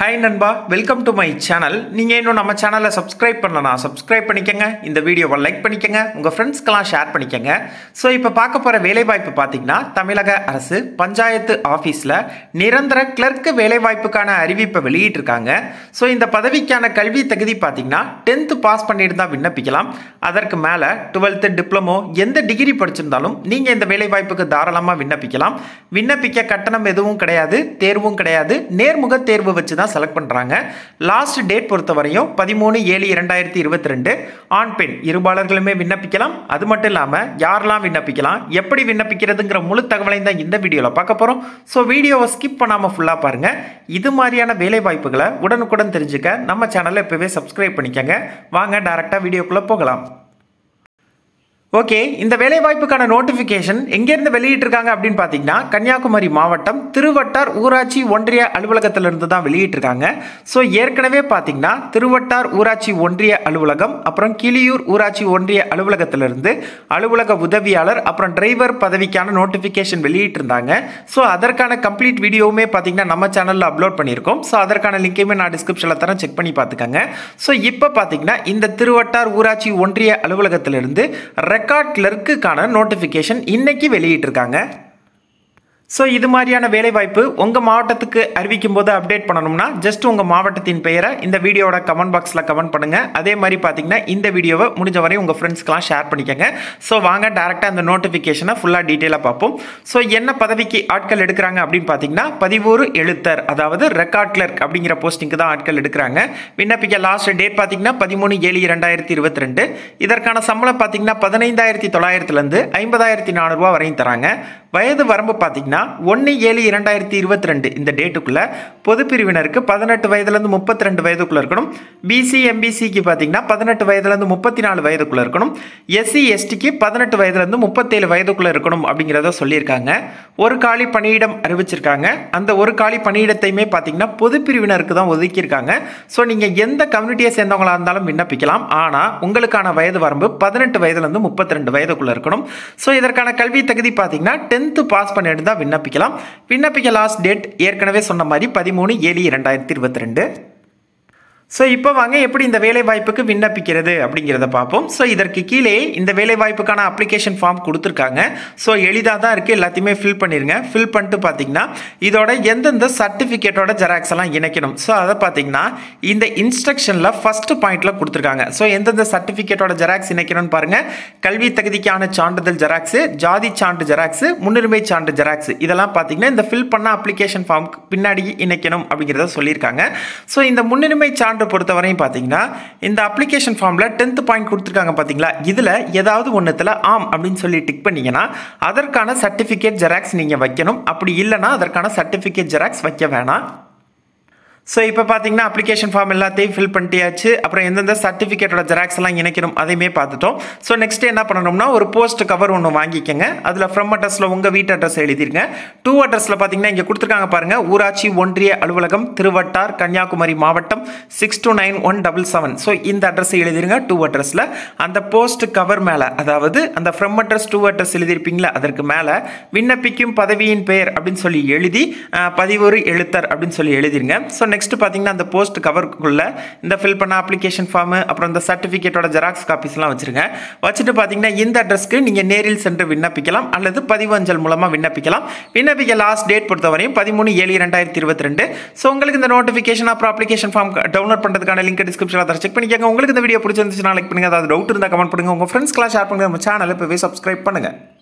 hi நண்பா welcome to my channel நீங்கள் இன்னும் நம்ம சேனலை சப்ஸ்கிரைப் பண்ணலனா சப்ஸ்கிரைப் பண்ணிக்கங்க இந்த வீடியோவை லைக் பண்ணிக்கங்க உங்கள் ஃப்ரெண்ட்ஸ்க்கெல்லாம் ஷேர் பண்ணிக்கங்க ஸோ இப்போ பார்க்க போகிற வேலைவாய்ப்பு பார்த்தீங்கன்னா தமிழக அரசு பஞ்சாயத்து ஆஃபீஸில் நிரந்தர கிளர்க்கு வேலைவாய்ப்புக்கான அறிவிப்பை வெளியிட்டிருக்காங்க ஸோ இந்த பதவிக்கான கல்வி தகுதி பார்த்தீங்கன்னா டென்த்து பாஸ் பண்ணிட்டு தான் விண்ணப்பிக்கலாம் அதற்கு மேலே டுவெல்த்து டிப்ளமோ எந்த டிகிரி படிச்சிருந்தாலும் நீங்கள் இந்த வேலைவாய்ப்புக்கு தாராளமாக விண்ணப்பிக்கலாம் விண்ணப்பிக்க கட்டணம் எதுவும் கிடையாது தேர்வும் கிடையாது நேர்முக தேர்வு வச்சு தான் செலக்ட் பண்ணுறாங்க லாஸ்ட் டேட் பொறுத்த வரையும் பதிமூணு ஏழு இரண்டாயிரத்தி இருபத்தி ரெண்டு ஆண் பெண் இருபாளர்களுமே விண்ணப்பிக்கலாம் அது மட்டும் இல்லாமல் யாரெல்லாம் விண்ணப்பிக்கலாம் எப்படி விண்ணப்பிக்கிறதுங்கிற முழு தகவலையும் தான் இந்த வீடியோவில் பார்க்க போகிறோம் ஸோ வீடியோவை ஸ்கிப் பண்ணாமல் ஃபுல்லாக பாருங்கள் இது மாதிரியான வேலை வாய்ப்புகளை உடனுக்குடன் தெரிஞ்சுக்க நம்ம சேனலை இப்போவே சப்ஸ்கிரைப் பண்ணிக்கங்க வாங்க டேரெக்டாக வீடியோக்குள்ளே போகலாம் ஓகே இந்த வேலைவாய்ப்புக்கான நோட்டிஃபிகேஷன் எங்கேருந்து வெளியிட்டிருக்காங்க அப்படின்னு பார்த்தீங்கன்னா கன்னியாகுமரி மாவட்டம் திருவட்டார் ஊராட்சி ஒன்றிய அலுவலகத்திலிருந்து தான் வெளியிட்டிருக்காங்க ஸோ ஏற்கனவே பார்த்தீங்கன்னா திருவட்டார் ஊராட்சி ஒன்றிய அலுவலகம் அப்புறம் கிளியூர் ஊராட்சி ஒன்றிய அலுவலகத்திலிருந்து அலுவலக உதவியாளர் அப்புறம் டிரைவர் பதவிக்கான நோட்டிஃபிகேஷன் வெளியிட்டிருந்தாங்க ஸோ அதற்கான கம்ப்ளீட் வீடியோவுமே பார்த்தீங்கன்னா நம்ம சேனலில் அப்லோட் பண்ணியிருக்கோம் ஸோ அதற்கான லிங்கையுமே நான் டிஸ்கிரிப்ஷனில் தரேன் செக் பண்ணி பார்த்துக்கங்க ஸோ இப்போ பார்த்தீங்கன்னா இந்த திருவட்டார் ஊராட்சி ஒன்றிய அலுவலகத்திலிருந்து ரெக்கார்ட் கிளர்க்குக்கான நோட்டிஃபிகேஷன் இன்னைக்கு வெளியிட்டிருக்காங்க ஸோ இது மாதிரியான வேலைவாய்ப்பு உங்கள் மாவட்டத்துக்கு அறிவிக்கும் போது அப்டேட் பண்ணணும்னா ஜஸ்ட் உங்கள் மாவட்டத்தின் பெயரை இந்த வீடியோட கமெண்ட் பாக்ஸில் கமெண்ட் பண்ணுங்கள் அதே மாதிரி பார்த்தீங்கன்னா இந்த வீடியோவை முடிஞ்ச வரை உங்கள் ஃப்ரெண்ட்ஸ்க்கெலாம் ஷேர் பண்ணிக்கோங்க ஸோ வாங்க டேரெக்டாக அந்த நோட்டிஃபிகேஷனை ஃபுல்லாக டீட்டெயிலாக பார்ப்போம் ஸோ என்ன பதவிக்கு ஆட்கள் எடுக்கிறாங்க அப்படின்னு பார்த்தீங்கன்னா பதிவூறு எழுத்தர் அதாவது ரெக்கார்ட் கிளர்க் அப்படிங்கிற போஸ்டிங்க்கு தான் ஆட்கள் எடுக்கிறாங்க விண்ணப்பிக்க லாஸ்ட் டேட் பார்த்தீங்கன்னா பதிமூணு ஏழு இரண்டாயிரத்தி இருபத்தி ரெண்டு இதற்கான சம்பளம் பார்த்தீங்கன்னா பதினைந்தாயிரத்தி தொள்ளாயிரத்துலேருந்து ஐம்பதாயிரத்தி நானூறுரூவா வரையும் தராங்க வயது வரம்பு பார்த்தீங்கன்னா ஒன்று ஏழு இரண்டாயிரத்தி இருபத்தி ரெண்டு இந்த டேட்டுக்குள்ளே பொது பிரிவினருக்கு பதினெட்டு வயதுலேருந்து முப்பத்தி ரெண்டு வயதுக்குள்ளே இருக்கணும் பிசி எம்பிசிக்கு பார்த்தீங்கன்னா பதினெட்டு வயதுலேருந்து முப்பத்தி நாலு வயதுக்குள்ளே இருக்கணும் எஸ்சி எஸ்டிக்கு பதினெட்டு வயதுலேருந்து முப்பத்தேழு வயதுக்குள்ளே இருக்கணும் அப்படிங்கிறத சொல்லியிருக்காங்க ஒரு காலி பணியிடம் அறிவிச்சிருக்காங்க அந்த ஒரு காலி பணியிடத்தையுமே பார்த்தீங்கன்னா பொது பிரிவினருக்கு தான் ஒதுக்கியிருக்காங்க ஸோ நீங்கள் எந்த கம்யூனிட்டியை சேர்ந்தவங்களா இருந்தாலும் விண்ணப்பிக்கலாம் ஆனால் உங்களுக்கான வயது வரம்பு பதினெட்டு வயதுலேருந்து முப்பத்தி ரெண்டு வயதுக்குள்ளே இருக்கணும் ஸோ இதற்கான கல்வி தகுதி பார்த்தீங்கன்னா டென்த்து பாஸ் பண்ணிட்டு தான் விண்ணப்பிக்கலாம் விண்ணப்பிக்க லாஸ்ட் டேட் ஏற்கனவே சொன்ன மாதிரி பதிமூணு ஏழு இரண்டாயிரத்தி இருபத்தி ரெண்டு ஸோ இப்போ வாங்க எப்படி இந்த வேலை வாய்ப்புக்கு விண்ணப்பிக்கிறது அப்படிங்கிறத பார்ப்போம் ஸோ இதற்கு கீழே இந்த வேலை வாய்ப்புக்கான அப்ளிகேஷன் ஃபார்ம் கொடுத்துருக்காங்க ஸோ எளிதாக தான் இருக்குது எல்லாத்தையுமே ஃபில் பண்ணிடுங்க ஃபில் பண்ணிட்டு பார்த்தீங்கன்னா இதோட எந்தெந்த சர்டிஃபிகேட்டோட ஜெராக்ஸ் எல்லாம் இணைக்கணும் ஸோ அதை பார்த்தீங்கன்னா இந்த இன்ஸ்ட்ரக்ஷனில் ஃபஸ்ட்டு பாயிண்டில் கொடுத்துருக்காங்க ஸோ எந்தெந்த சர்டிஃபிகேட்டோட ஜெராக்ஸ் இணைக்கணும்னு பாருங்கள் கல்வி தகுதிக்கான சான்றிதழ் ஜெராக்ஸு ஜாதி சான்று ஜெராக்ஸு முன்னுரிமை சான்று ஜெராக்ஸ் இதெல்லாம் பார்த்தீங்கன்னா இந்த ஃபில் பண்ண அப்ளிகேஷன் ஃபார்முக்கு பின்னாடி இணைக்கணும் அப்படிங்கிறத சொல்லியிருக்காங்க ஸோ இந்த முன்னுரிமை சான்று சான்று பொறுத்தவரையும் பார்த்தீங்கன்னா இந்த அப்ளிகேஷன் ஃபார்மில் டென்த் பாயிண்ட் கொடுத்துருக்காங்க பார்த்தீங்களா இதில் ஏதாவது ஒன்றுத்தில் ஆம் அப்படின்னு சொல்லி டிக் பண்ணிங்கன்னா அதற்கான சர்டிஃபிகேட் ஜெராக்ஸ் நீங்கள் வைக்கணும் அப்படி இல்லைனா அதற்கான சர்டிஃபிகேட் ஜெராக்ஸ் வைக்க வேணாம் ஸோ இப்போ பார்த்தீங்கன்னா அப்ளிகேஷன் ஃபார்ம் எல்லாத்தையும் ஃபில் பண்ணியாச்சு அப்புறம் எந்தெந்த சர்டிஃபிகேட்டோட ஜெராக்ஸ் எல்லாம் இணைக்கணும் அதையுமே பார்த்துட்டோம் ஸோ நெக்ஸ்ட் என்ன பண்ணணும்னா ஒரு போஸ்ட் கவர் ஒன்று வாங்கிக்கோங்க அதில் ஃப்ரம் அட்ரஸில் உங்கள் வீட்டு அட்ரஸ் எழுதிருங்க டூ அட்ரஸில் பார்த்தீங்கன்னா இங்கே கொடுத்துருக்காங்க பாருங்கள் ஊராட்சி ஒன்றிய அலுவலகம் திருவட்டார் கன்னியாகுமரி மாவட்டம் six two nine one double seven so இந்த அட்ரஸ் எழுதிருங்க டூ அட்ரஸில் அந்த போஸ்ட் கவர் மேலே அதாவது அந்த ஃப்ரம் அட்ரஸ் டூ அட்ரஸ் எழுதியிருப்பீங்களா அதற்கு மேலே விண்ணப்பிக்கும் பதவியின் பெயர் அப்படின்னு சொல்லி எழுதி பதிவொரு எழுத்தர் அப்படின்னு சொல்லி எழுதிருங்க ஸோ நெக்ஸ்ட் பார்த்தீங்கன்னா அந்த போஸ்ட் கவருக்குள்ள இந்த ஃபில் பண்ண அப்ளிகேஷன் ஃபார்மு அப்புறம் இந்த சர்டிஃபிகேட்டோட ஜெராக்ஸ் காப்பீஸ்லாம் வச்சுருங்க வச்சுட்டு பார்த்தீங்கன்னா இந்த அட்ரஸ்க்கு நீங்கள் நேரில் சென்று விண்ணப்பிக்கலாம் அல்லது பதிவு அஞ்சல் மூலமாக விண்ணப்பிக்கலாம் விண்ணப்பிக்க லாஸ்ட் டேட் பொறுத்தவரையும் பதிமூணு ஏழு ரெண்டாயிரத்தி இருபத்தி ரெண்டு ஸோ உங்களுக்கு இந்த நோட்டிஃபிகேஷன் அப்புறம் அப்ளிகேஷன் ஃபார்ம் டவுன்லோட் பண்ணுறதுக்கான லிங்க் டிஸ்கிரிப்ஷனில் அதை செக் பண்ணிக்கோங்க உங்களுக்கு இந்த வீடியோ பிடிச்சிருந்துச்சுன்னா லைக் பண்ணுங்கள் அதாவது டவுட் இருந்தால் கமெண்ட் பண்ணுங்கள் உங்கள் ஃப்ரெண்ட்ஸ்க்கெலாம் ஷேர் பண்ணுங்கள் நம்ம சேனலை இப்போவே சப்ஸ்கிரைப் பண்ணுங்கள்